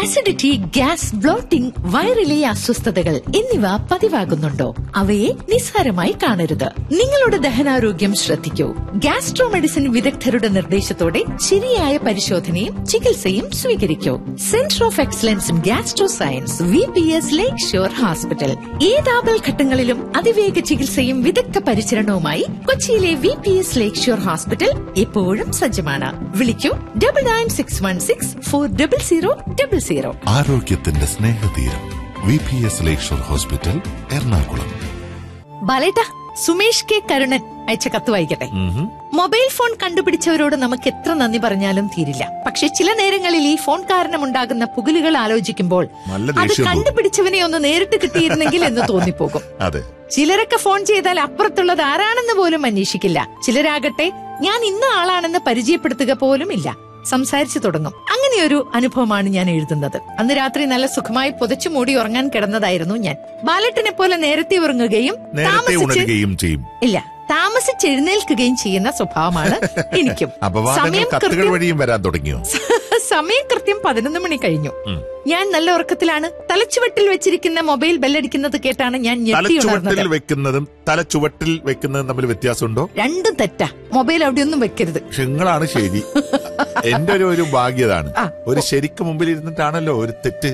Acidity gas blotting വയറിലെ അസ്വസ്ഥതകൾ എന്നിവ പതിവാകുന്നുണ്ടോ അവയെ നിസ്സാരമായി കാണരുത് നിങ്ങളുടെ ദഹനാരോഗ്യം ശ്രദ്ധിക്കൂ ഗ്യാസ്ട്രോ മെഡിസിൻ വിദഗ്ധരുടെ നിർദ്ദേശത്തോടെ ശരിയായ പരിശോധനയും ചികിത്സയും സ്വീകരിക്കൂ centre of excellence in gastro science V P S lake shore hospital ഏതാപൽ ഘട്ടങ്ങളിലും അതിവേഗ ചികിത്സയും വിദഗ്ധ പരിചരണവുമായി കൊച്ചിയിലെ V P S lake shore hospital എപ്പോഴും സജ്ജമാണ് വിളിക്കൂ double nine six one six four double zero double zero ആരോഗ്യത്തിന്റെ സ്നേഹതീരം V P S lakeshore hospital Ernakulam ബാലേട്ട സുമേഷ് കെ കരുണൻ അയച്ച കത്ത് വായിക്കട്ടെ മൊബൈൽ ഫോൺ കണ്ടുപിടിച്ചവരോട് നമുക്ക് എത്ര നന്ദി പറഞ്ഞാലും തീരില്ല പക്ഷെ ചില നേരങ്ങളിൽ ഈ ഫോൺ കാരണമുണ്ടാകുന്ന പുകലുകൾ ആലോചിക്കുമ്പോൾ നല്ല അത് ദേഷ്യം തോന്നും. കണ്ടുപിടിച്ചവനെ ഒന്ന് നേരിട്ട് കിട്ടിയിരുന്നെങ്കിൽ എന്ന് തോന്നിപ്പോകും അതെ ചിലരൊക്കെ ഫോൺ ചെയ്താൽ അപ്പുറത്തുള്ളത് ആരാണെന്ന് പോലും അന്വേഷിക്കില്ല ചിലരാകട്ടെ ഞാൻ ഇന്ന ആളാണെന്ന് പരിചയപ്പെടുത്തുക പോലും ഇല്ല സംസാരിച്ചു തുടങ്ങും അങ്ങനെയൊരു അനുഭവമാണ് ഞാൻ എഴുതുന്നത് അന്ന് രാത്രി നല്ല സുഖമായി പുതച്ചു മൂടി ഉറങ്ങാൻ കിടന്നതായിരുന്നു ഞാൻ ബാലറ്റിനെ പോലെ നേരത്തെ ഉറങ്ങുകയും നേരത്തെ താമസിച്ച് ഉണരുകയും ചെയ്യും ഇല്ല താമസിച്ച് എഴുന്നേൽക്കുകയും ചെയ്യുന്ന സ്വഭാവമാണ് എനിക്കും അപവാദങ്ങൾ സമയം കത്തുകൾ കൃത്യം വഴിയും വരാൻ തുടങ്ങിയോ സമയം കൃത്യം പതിനൊന്ന് മണി കഴിഞ്ഞു ഞാൻ നല്ല ഉറക്കത്തിലാണ് തലച്ചുവട്ടിൽ വെച്ചിരിക്കുന്ന മൊബൈൽ ബെല്ലടിക്കുന്നത് കേട്ടാണ് ഞാൻ ഞെട്ടി തലച്ചുവട്ടിൽ ഉണർന്നത് വെക്കുന്നതും തലച്ചുവട്ടിൽ വെക്കുന്നതും തമ്മിൽ വ്യത്യാസമുണ്ടോ രണ്ടും തെറ്റാ മൊബൈൽ അവിടെയൊന്നും വെക്കരുത് പക്ഷെ നിങ്ങളാണ് ശരി എന്റെ ഒരു ഒരു ഭാഗ്യതാണ് ആ. ഒരു ശരിക്ക് മുമ്പിൽ ഇരുന്നിട്ടാണല്ലോ ഒരു തെറ്റ്